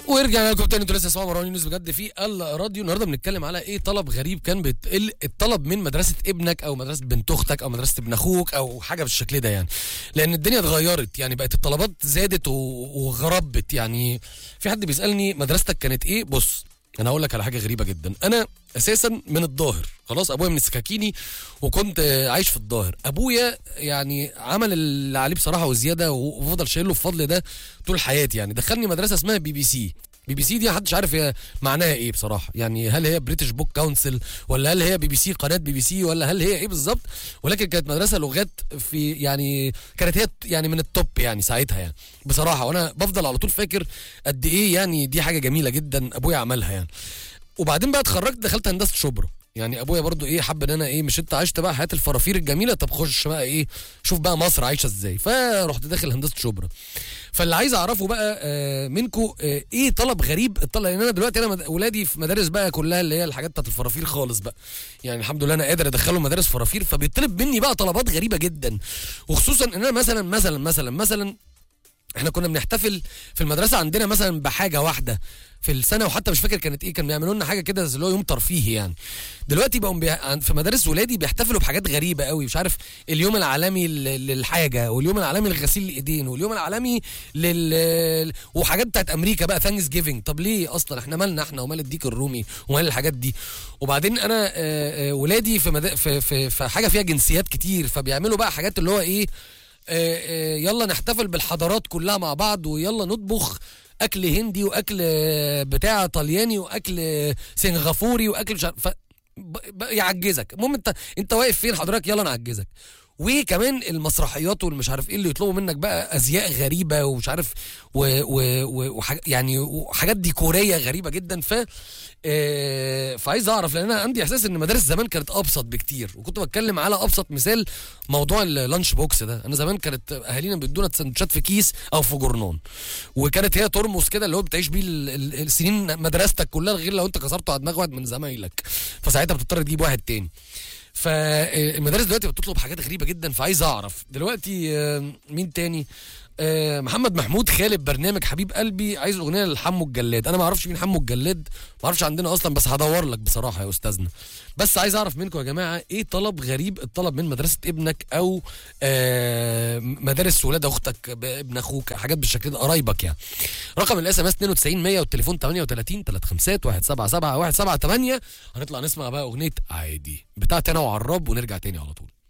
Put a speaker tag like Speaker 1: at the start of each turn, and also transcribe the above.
Speaker 1: ورجعنا لكم تاني انتوا لسه اسمعوا مروان يونس بجد في الراديو النهارده بنتكلم على ايه طلب غريب كان بيتقل الطلب من مدرسه ابنك او مدرسه بنت اختك او مدرسه ابن اخوك او حاجه بالشكل ده يعني لان الدنيا اتغيرت يعني بقت الطلبات زادت و- وغربت يعني في حد بيسالني مدرستك كانت ايه بص انا هقول لك على حاجه غريبه جدا انا اساسا من الظاهر خلاص ابويا من السكاكيني وكنت آه، عايش في الظاهر ابويا يعني عمل اللي عليه بصراحه وزياده وفضل شايل له الفضل ده طول حياتي يعني دخلني مدرسه اسمها بي بي سي بي بي سي دي محدش عارف هي معناها ايه بصراحه يعني هل هي بريتش بوك كونسل ولا هل هي بي بي سي قناه بي بي سي ولا هل هي ايه بالظبط ولكن كانت مدرسه لغات في يعني كانت هي يعني من التوب يعني ساعتها يعني بصراحه وانا بفضل على طول فاكر قد ايه يعني دي حاجه جميله جدا ابويا عملها يعني وبعدين بقى اتخرجت دخلت هندسه شبرا يعني ابويا برضو ايه حب ان انا ايه مش انت عشت بقى حياه الفرافير الجميله طب خش بقى ايه شوف بقى مصر عايشه ازاي فرحت داخل هندسه شبرا فاللي عايز اعرفه بقى آه منكم آه ايه طلب غريب الطلب لان انا دلوقتي انا مد- ولادي في مدارس بقى كلها اللي هي الحاجات بتاعت الفرافير خالص بقى يعني الحمد لله انا قادر ادخلهم مدارس فرافير فبيطلب مني بقى طلبات غريبه جدا وخصوصا ان انا مثلا مثلا مثلا مثلا احنا كنا بنحتفل في المدرسه عندنا مثلا بحاجه واحده في السنه وحتى مش فاكر كانت ايه كان بيعملوا لنا حاجه كده زي اللي هو يوم ترفيهي يعني دلوقتي بقوا بي... عن- في مدارس ولادي بيحتفلوا بحاجات غريبه قوي مش عارف اليوم العالمي لل- للحاجه واليوم العالمي لغسيل الايدين واليوم العالمي لل وحاجات بتاعت امريكا بقى ثانكس جيفنج طب ليه اصلا احنا مالنا احنا ومال الديك الرومي ومال الحاجات دي وبعدين انا آه، آه، ولادي في, مد... في في في حاجه فيها جنسيات كتير فبيعملوا بقى حاجات اللي هو ايه آه، آه، يلا نحتفل بالحضارات كلها مع بعض ويلا نطبخ اكل هندي واكل آه، بتاع طلياني واكل آه، سنغافوري واكل مش عارف ف- ب- ب- يعجزك المهم انت انت واقف فين حضرتك يلا نعجزك وكمان المسرحيات والمش عارف ايه اللي يطلبوا منك بقى ازياء غريبه ومش عارف و و و وحاج يعني وحاجات ديكوريه غريبه جدا ف آه، فعايز اعرف لان انا عندي احساس ان مدارس زمان كانت ابسط بكتير وكنت بتكلم على ابسط مثال موضوع اللانش بوكس ده انا زمان كانت اهالينا بيدونا سندوتشات في كيس او في جورنان وكانت هي ترمس كده اللي هو بتعيش بيه ال- ال- السنين مدرستك كلها غير لو انت كسرته على دماغ واحد من زمايلك فساعتها بتضطر تجيب واحد تاني فالمدارس دلوقتي بتطلب حاجات غريبه جدا فعايز اعرف دلوقتي آه، مين تاني آه، محمد محمود خالد برنامج حبيب قلبي عايز اغنيه لحمو الجلاد انا ما اعرفش مين حمو الجلاد ما اعرفش عندنا اصلا بس هدور لك بصراحه يا استاذنا بس عايز اعرف منكم يا جماعه ايه طلب غريب الطلب من مدرسه ابنك او آه، مدارس ولاد اختك ب- ابن اخوك حاجات بالشكل ده قرايبك يعني رقم الاس ام اس 92 100 والتليفون 38 35 177 178 هنطلع نسمع بقى اغنيه عادي بتاعتي انا وعراب ونرجع تاني على طول